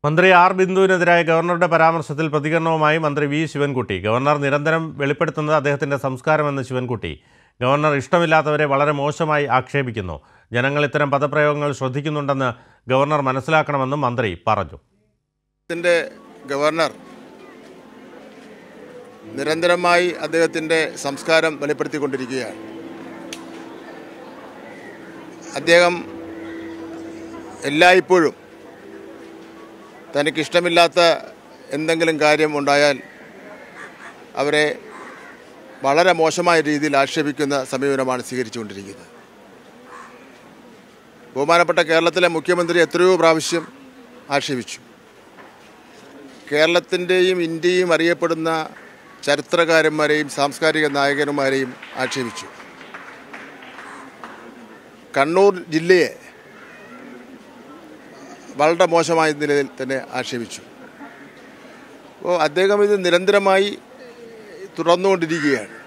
മന്ത്രി ആർ ബിന്ദുവിനെതിരായ ഗവർണറുടെ പരാമർശത്തിൽ പ്രതികരണവുമായി മന്ത്രി വി ശിവൻകുട്ടി ഗവർണർ നിരന്തരം വെളിപ്പെടുത്തുന്നത് അദ്ദേഹത്തിന്റെ സംസ്കാരമെന്ന് ശിവൻകുട്ടി ഗവർണർ ഇഷ്ടമില്ലാത്തവരെ വളരെ മോശമായി ആക്ഷേപിക്കുന്നു ജനങ്ങൾ ഇത്തരം പദപ്രയോഗങ്ങൾ ശ്രദ്ധിക്കുന്നുണ്ടെന്ന് ഗവർണർ മനസ്സിലാക്കണമെന്നും മന്ത്രി പറഞ്ഞു ത്തിൻ്റെ ഗവർണർ നിരന്തരമായി അദ്ദേഹത്തിൻ്റെ സംസ്കാരം വെളിപ്പെടുത്തിക്കൊണ്ടിരിക്കുകയാണ് അദ്ദേഹം എല്ലായ്പ്പോഴും തനിക്കിഷ്ടമില്ലാത്ത എന്തെങ്കിലും കാര്യം ഉണ്ടായാൽ അവരെ വളരെ മോശമായ രീതിയിൽ ആക്ഷേപിക്കുന്ന സമീപനമാണ് സ്വീകരിച്ചുകൊണ്ടിരിക്കുന്നത് ബഹുമാനപ്പെട്ട കേരളത്തിലെ മുഖ്യമന്ത്രി എത്രയോ പ്രാവശ്യം ആക്ഷേപിച്ചു കേരളത്തിൻ്റെയും ഇന്ത്യയും അറിയപ്പെടുന്ന ചരിത്രകാരന്മാരെയും സാംസ്കാരിക നായകന്മാരെയും ആക്ഷേപിച്ചു കണ്ണൂർ ജില്ലയെ വളരെ മോശമായ നിലയിൽ തന്നെ ആക്ഷേപിച്ചു അപ്പോൾ അദ്ദേഹം ഇത് നിരന്തരമായി തുടർന്നുകൊണ്ടിരിക്കുകയാണ്